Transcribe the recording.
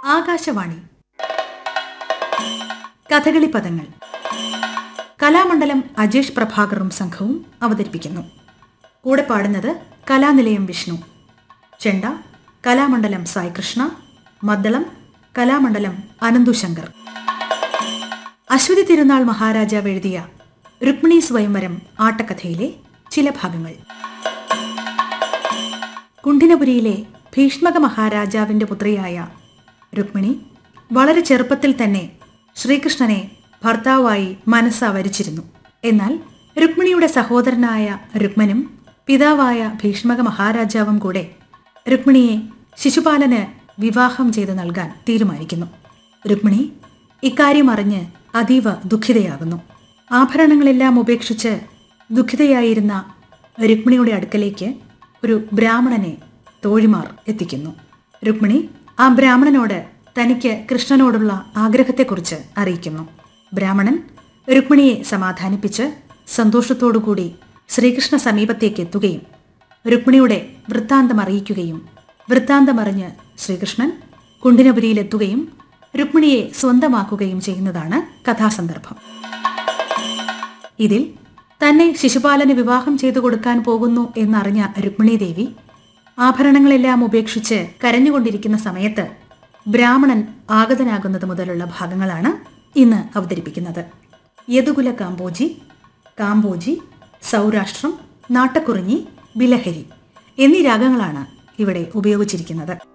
ആകാശവാണി കഥകളി പദങ്ങൾ കലാമണ്ഡലം അജേഷ് പ്രഭാകറും സംഘവും അവതരിപ്പിക്കുന്നു കൂടെ പാടുന്നത് കലാനിലയം വിഷ്ണു ചെണ്ട കലാമണ്ഡലം സായികൃഷ്ണ മദ്ദളം കലാമണ്ഡലം അനന്തുശങ്കർ അശ്വതി തിരുനാൾ മഹാരാജാവ് എഴുതിയ രുക്മിണി സ്വയംവരം ആട്ടക്കഥയിലെ ചില ഭാഗങ്ങൾ കുണ്ഠിനപുരിയിലെ ഭീഷ്മക മഹാരാജാവിന്റെ പുത്രിയായ രുക്മിണി വളരെ ചെറുപ്പത്തിൽ തന്നെ ശ്രീകൃഷ്ണനെ ഭർത്താവായി മനസ്സാ വരിച്ചിരുന്നു എന്നാൽ രുക്മിണിയുടെ സഹോദരനായ രുക്മനും പിതാവായ ഭീഷ്മക മഹാരാജാവും കൂടെ രുക്മിണിയെ ശിശുപാലന് വിവാഹം ചെയ്ത് നൽകാൻ തീരുമാനിക്കുന്നു രുക്മിണി ഇക്കാര്യം അറിഞ്ഞ് അതീവ ദുഃഖിതയാകുന്നു ആഭരണങ്ങളെല്ലാം ഉപേക്ഷിച്ച് ദുഃഖിതയായിരുന്ന രുക്മിണിയുടെ അടുക്കലേക്ക് ഒരു ബ്രാഹ്മണനെ തോഴിമാർ എത്തിക്കുന്നു രുക്മിണി ആ ബ്രാഹ്മണനോട് തനിക്ക് കൃഷ്ണനോടുള്ള ആഗ്രഹത്തെക്കുറിച്ച് അറിയിക്കുന്നു ബ്രാഹ്മണൻ രുക്മിണിയെ സമാധാനിപ്പിച്ച് സന്തോഷത്തോടുകൂടി ശ്രീകൃഷ്ണ സമീപത്തേക്ക് എത്തുകയും രുക്മിണിയുടെ വൃത്താന്തം അറിയിക്കുകയും വൃത്താന്തമറിഞ്ഞ് ശ്രീകൃഷ്ണൻ കുണ്ടിനപുരിയിലെത്തുകയും രുക്മിണിയെ സ്വന്തമാക്കുകയും ചെയ്യുന്നതാണ് കഥാസന്ദർഭം ഇതിൽ തന്നെ ശിശുപാലന് വിവാഹം ചെയ്തു കൊടുക്കാൻ പോകുന്നു എന്നറിഞ്ഞ രുക്മിണി ദേവി ആഭരണങ്ങളെല്ലാം ഉപേക്ഷിച്ച് കരഞ്ഞുകൊണ്ടിരിക്കുന്ന സമയത്ത് ബ്രാഹ്മണൻ ആഗതനാകുന്നത് മുതലുള്ള ഭാഗങ്ങളാണ് ഇന്ന് അവതരിപ്പിക്കുന്നത് യദുകുല കാമ്പോജി കാമ്പോജി സൗരാഷ്ട്രം നാട്ടക്കുറിഞ്ഞി ബിലഹരി എന്നീ രാഗങ്ങളാണ് ഇവിടെ ഉപയോഗിച്ചിരിക്കുന്നത്